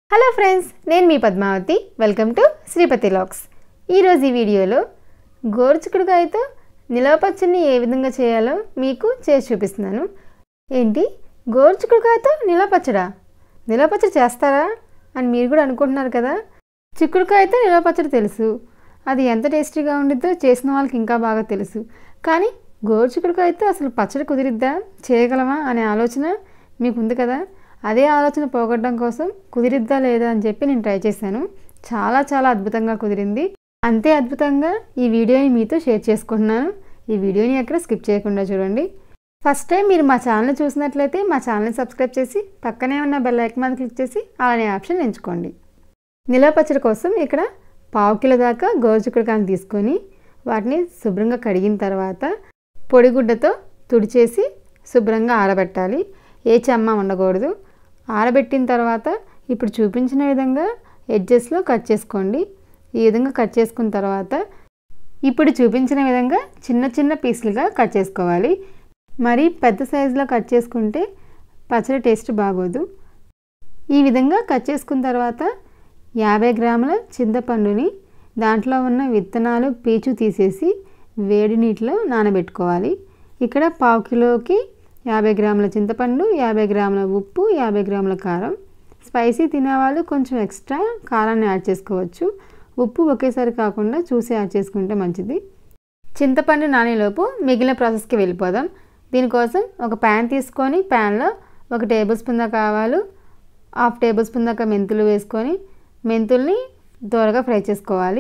hello friends నేను మీ Padmavathi welcome to Sripathi vlogs ఈరోజు ఈ వీడియోలో గోరుచిక్కుడుకాయతో నిలవ పచ్చడిని ఏ విధంగా చేయాలో మీకు చేసి చూపిస్తున్నాను ఏంటి గోరుచిక్కుడుకాయతో నిలవ పచ్చడా నిలవ పచ్చడి చేస్తారా అని మీరు కూడా అనుకుంటున్నారు కదా చిక్కుడుకాయతో నిలవ పచ్చడి తెలుసు అది ఎంత టేస్టీగా ఉండిద్దో చేసిన వాళ్ళకి ఇంకా బాగా తెలుసు కానీ గోరుచిక్కుడుకాయతో అసలు పచ్చడి కుదిరిద్దా చేయగలమా అనే ఆలోచన మీకు ఉంది కదా అదే ఆలోచన పోగొట్టడం కోసం కుదిరిద్దా లేదా అని చెప్పి నేను ట్రై చేశాను చాలా చాలా అద్భుతంగా కుదిరింది అంతే అద్భుతంగా ఈ వీడియోని మీతో షేర్ చేసుకుంటున్నాను ఈ వీడియోని ఎక్కడ స్కిప్ చేయకుండా చూడండి ఫస్ట్ టైం మీరు మా ఛానల్ చూసినట్లయితే మా ఛానల్ని సబ్స్క్రైబ్ చేసి పక్కనే ఉన్న బెల్ ఐకన్ మీద క్లిక్ చేసి అలానే ఆప్షన్ ఎంచుకోండి నిలవ పచ్చడి కోసం ఇక్కడ పావు కిలో దాకా గోరుచిక్కుడుకాయలు తీసుకొని వాటిని శుభ్రంగా కడిగిన తర్వాత పొడిగుడ్డతో తుడిచేసి శుభ్రంగా ఆరబెట్టాలి ఏ చెమ్మ ఉండకూడదు ఆరబెట్టిన తర్వాత ఇప్పుడు చూపించిన విధంగా ఎడ్జెస్లో కట్ చేసుకోండి ఈ విధంగా కట్ చేసుకున్న తర్వాత ఇప్పుడు చూపించిన విధంగా చిన్న చిన్న పీసులుగా కట్ చేసుకోవాలి మరి పెద్ద సైజులో కట్ చేసుకుంటే పచ్చడి టేస్ట్ బాగోదు ఈ విధంగా కట్ చేసుకున్న తర్వాత యాభై గ్రాముల చింతపండుని దాంట్లో ఉన్న విత్తనాలు పీచు తీసేసి వేడి నీటిలో నానబెట్టుకోవాలి ఇక్కడ పావు కిలోకి యాభై గ్రాముల చింతపండు యాభై గ్రాముల ఉప్పు యాభై గ్రాముల కారం స్పైసీ తినేవాళ్ళు కొంచెం ఎక్స్ట్రా కారాన్ని యాడ్ చేసుకోవచ్చు ఉప్పు ఒకేసారి కాకుండా చూసి యాడ్ చేసుకుంటే మంచిది చింతపండు నానేలోపు మిగిలిన ప్రాసెస్కి వెళ్ళిపోదాం దీనికోసం ఒక ప్యాన్ తీసుకొని ప్యాన్లో ఒక టేబుల్ స్పూన్ దాకా ఆవాలు హాఫ్ టేబుల్ స్పూన్ దాకా మెంతులు వేసుకొని మెంతుల్ని దూరగా ఫ్రై చేసుకోవాలి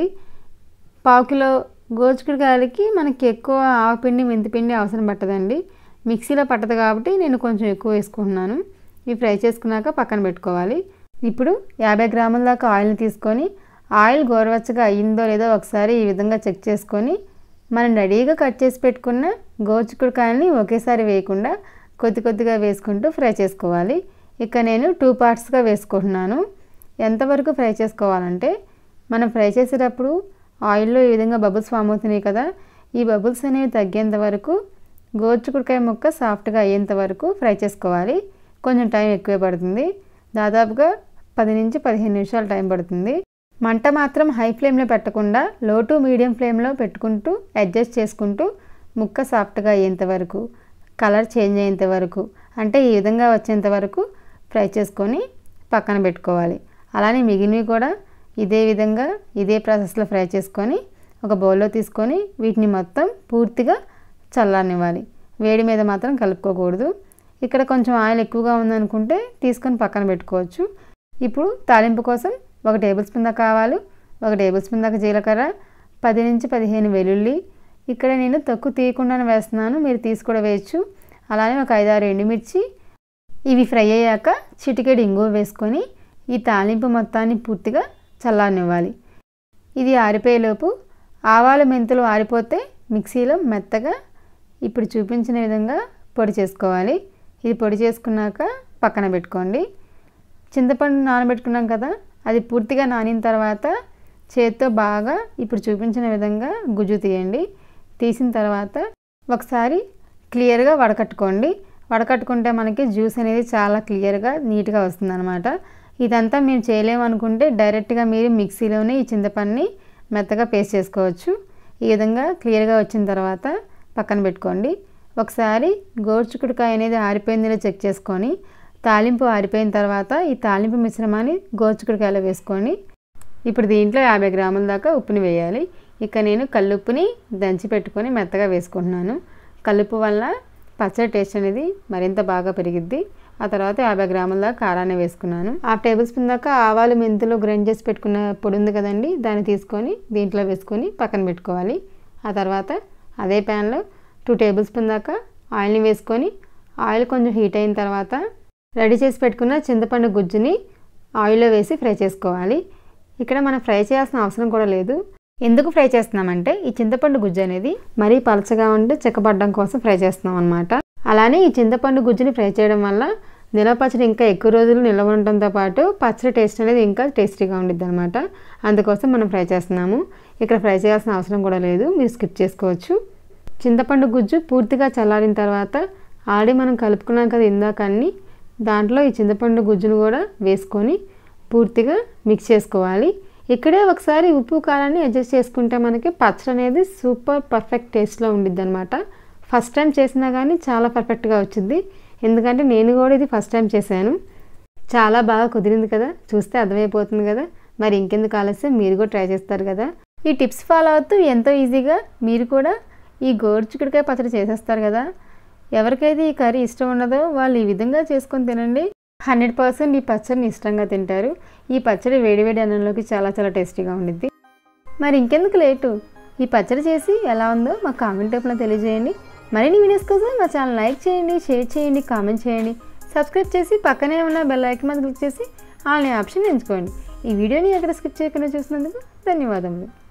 పావు కిలో గోచుకుడుకాయలకి మనకి ఎక్కువ ఆవపిండి మెంతిపిండి అవసరం పట్టదండి మిక్సీలో పట్టదు కాబట్టి నేను కొంచెం ఎక్కువ వేసుకుంటున్నాను ఇవి ఫ్రై చేసుకున్నాక పక్కన పెట్టుకోవాలి ఇప్పుడు యాభై గ్రాముల దాకా ఆయిల్ని తీసుకొని ఆయిల్ గోరువెచ్చగా అయ్యిందో లేదో ఒకసారి ఈ విధంగా చెక్ చేసుకొని మనం రెడీగా కట్ చేసి పెట్టుకున్న గోచుకుడుకాయల్ని ఒకేసారి వేయకుండా కొద్ది కొద్దిగా వేసుకుంటూ ఫ్రై చేసుకోవాలి ఇక నేను టూ పార్ట్స్గా వేసుకుంటున్నాను ఎంతవరకు ఫ్రై చేసుకోవాలంటే మనం ఫ్రై చేసేటప్పుడు ఆయిల్లో ఈ విధంగా బబుల్స్ ఫామ్ అవుతున్నాయి కదా ఈ బబుల్స్ అనేవి తగ్గేంత వరకు గోరుచిక్కుడుకాయ ముక్క సాఫ్ట్గా అయ్యేంత వరకు ఫ్రై చేసుకోవాలి కొంచెం టైం ఎక్కువే పడుతుంది దాదాపుగా పది నుంచి పదిహేను నిమిషాలు టైం పడుతుంది మంట మాత్రం హై ఫ్లేమ్లో పెట్టకుండా లో టు మీడియం ఫ్లేమ్లో పెట్టుకుంటూ అడ్జస్ట్ చేసుకుంటూ ముక్క సాఫ్ట్గా అయ్యేంత వరకు కలర్ చేంజ్ అయ్యేంత వరకు అంటే ఈ విధంగా వచ్చేంత వరకు ఫ్రై చేసుకొని పక్కన పెట్టుకోవాలి అలానే మిగిలినవి కూడా ఇదే విధంగా ఇదే ప్రాసెస్లో ఫ్రై చేసుకొని ఒక బౌల్లో తీసుకొని వీటిని మొత్తం పూర్తిగా చల్లారనివ్వాలి వేడి మీద మాత్రం కలుపుకోకూడదు ఇక్కడ కొంచెం ఆయిల్ ఎక్కువగా ఉందనుకుంటే తీసుకొని పక్కన పెట్టుకోవచ్చు ఇప్పుడు తాలింపు కోసం ఒక టేబుల్ స్పూన్ దాకా ఆవాలు ఒక టేబుల్ స్పూన్ దాకా జీలకర్ర పది నుంచి పదిహేను వెల్లుల్లి ఇక్కడ నేను తక్కువ తీయకుండానే వేస్తున్నాను మీరు తీసి కూడా వేయచ్చు అలానే ఒక ఐదారు ఎండుమిర్చి ఇవి ఫ్రై అయ్యాక చిటికెడు ఇంగువ వేసుకొని ఈ తాలింపు మొత్తాన్ని పూర్తిగా చల్లారనివ్వాలి ఇది ఆరిపోయేలోపు ఆవాలు మెంతులు ఆరిపోతే మిక్సీలో మెత్తగా ఇప్పుడు చూపించిన విధంగా పొడి చేసుకోవాలి ఇది పొడి చేసుకున్నాక పక్కన పెట్టుకోండి చింతపండు నానబెట్టుకున్నాం కదా అది పూర్తిగా నానిన తర్వాత చేత్తో బాగా ఇప్పుడు చూపించిన విధంగా గుజ్జు తీయండి తీసిన తర్వాత ఒకసారి క్లియర్గా వడకట్టుకోండి వడకట్టుకుంటే మనకి జ్యూస్ అనేది చాలా క్లియర్గా నీట్గా వస్తుందన్నమాట ఇదంతా మేము చేయలేము అనుకుంటే డైరెక్ట్గా మీరు మిక్సీలోనే ఈ చింతపండుని మెత్తగా పేస్ట్ చేసుకోవచ్చు ఈ విధంగా క్లియర్గా వచ్చిన తర్వాత పక్కన పెట్టుకోండి ఒకసారి గోరుచుకుడుకాయ అనేది ఆరిపోయిందో చెక్ చేసుకొని తాలింపు ఆరిపోయిన తర్వాత ఈ తాలింపు మిశ్రమాన్ని గోరుచుకుడుకాయలో వేసుకొని ఇప్పుడు దీంట్లో యాభై గ్రాముల దాకా ఉప్పుని వేయాలి ఇక నేను కల్లుప్పుని దంచి పెట్టుకొని మెత్తగా వేసుకుంటున్నాను కల్లుప్పు వల్ల పచ్చడి టేస్ట్ అనేది మరింత బాగా పెరిగిద్ది ఆ తర్వాత యాభై గ్రాముల దాకా కారాన్ని వేసుకున్నాను హాఫ్ టేబుల్ స్పూన్ దాకా ఆవాలు మెంతులు గ్రైండ్ చేసి పెట్టుకున్న పొడి ఉంది కదండి దాన్ని తీసుకొని దీంట్లో వేసుకొని పక్కన పెట్టుకోవాలి ఆ తర్వాత అదే ప్యాన్లో టూ టేబుల్ స్పూన్ దాకా ఆయిల్ని వేసుకొని ఆయిల్ కొంచెం హీట్ అయిన తర్వాత రెడీ చేసి పెట్టుకున్న చింతపండు గుజ్జుని ఆయిల్లో వేసి ఫ్రై చేసుకోవాలి ఇక్కడ మనం ఫ్రై చేయాల్సిన అవసరం కూడా లేదు ఎందుకు ఫ్రై చేస్తున్నామంటే ఈ చింతపండు గుజ్జు అనేది మరీ పలచగా ఉండి చెక్కబడడం కోసం ఫ్రై చేస్తున్నాం అనమాట అలానే ఈ చింతపండు గుజ్జుని ఫ్రై చేయడం వల్ల నిలవ పచ్చడి ఇంకా ఎక్కువ రోజులు నిల్వ ఉండటంతో పాటు పచ్చడి టేస్ట్ అనేది ఇంకా టేస్టీగా ఉండిద్ది అనమాట అందుకోసం మనం ఫ్రై చేస్తున్నాము ఇక్కడ ఫ్రై చేయాల్సిన అవసరం కూడా లేదు మీరు స్కిప్ చేసుకోవచ్చు చింతపండు గుజ్జు పూర్తిగా చల్లారిన తర్వాత ఆల్రెడీ మనం కలుపుకున్నాం కదా ఇందాక అన్ని దాంట్లో ఈ చింతపండు గుజ్జును కూడా వేసుకొని పూర్తిగా మిక్స్ చేసుకోవాలి ఇక్కడే ఒకసారి ఉప్పు కారాన్ని అడ్జస్ట్ చేసుకుంటే మనకి పచ్చడి అనేది సూపర్ పర్ఫెక్ట్ టేస్ట్లో ఉండిద్ది అనమాట ఫస్ట్ టైం చేసినా కానీ చాలా పర్ఫెక్ట్గా వచ్చింది ఎందుకంటే నేను కూడా ఇది ఫస్ట్ టైం చేశాను చాలా బాగా కుదిరింది కదా చూస్తే అర్థమైపోతుంది కదా మరి ఇంకెందుకు ఆలస్యం మీరు కూడా ట్రై చేస్తారు కదా ఈ టిప్స్ ఫాలో అవుతూ ఎంతో ఈజీగా మీరు కూడా ఈ గోరుచిక్కుడికాయ పచ్చడి చేసేస్తారు కదా ఎవరికైతే ఈ కర్రీ ఇష్టం ఉండదో వాళ్ళు ఈ విధంగా చేసుకొని తినండి హండ్రెడ్ పర్సెంట్ ఈ పచ్చడిని ఇష్టంగా తింటారు ఈ పచ్చడి వేడివేడి అన్నంలోకి చాలా చాలా టేస్టీగా ఉండిద్ది మరి ఇంకెందుకు లేటు ఈ పచ్చడి చేసి ఎలా ఉందో మా కామెంట్ టైప్లో తెలియజేయండి మరిన్ని వీడియోస్ కోసం మా ఛానల్ లైక్ చేయండి షేర్ చేయండి కామెంట్ చేయండి సబ్స్క్రైబ్ చేసి పక్కనే ఉన్న బెల్ ఐకన్ మీద క్లిక్ చేసి ఆన్లైన్ ఆప్షన్ ఎంచుకోండి ఈ వీడియోని ఎక్కడ స్కిప్ చేయకుండా చూసినందుకు ధన్యవాదములు